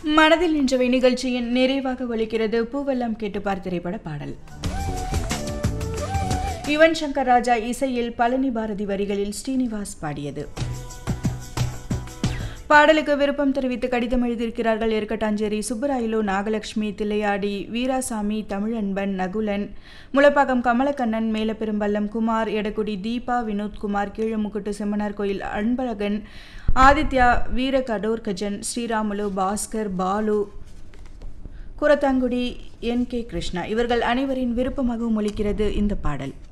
மனதில் நின்றவை நிகழ்ச்சியின் நிறைவாக ஒலிக்கிறது பூவெல்லாம் கேட்டுப்பார் திரைப்பட பாடல் யுவன் சங்கர் ராஜா இசையில் பழனி பாரதி வரிகளில் ஸ்ரீனிவாஸ் பாடியது பாடலுக்கு விருப்பம் தெரிவித்து கடிதம் எழுதியிருக்கிறார்கள் எருக்கட்டாஞ்சேரி சுப்பராயலு நாகலட்சுமி தில்லையாடி வீராசாமி தமிழன்பன் நகுலன் முளப்பாக்கம் கமலக்கண்ணன் மேலப்பெரும்பள்ளம் குமார் எடக்குடி தீபா வினோத்குமார் கீழமுக்குட்டு செம்மனார் கோயில் அன்பழகன் ஆதித்யா வீர கடோர்கஜன் ஸ்ரீராமுலு பாஸ்கர் பாலு குரத்தாங்குடி என் கே கிருஷ்ணா இவர்கள் அனைவரின் விருப்பமாகவும் ஒலிக்கிறது இந்த பாடல்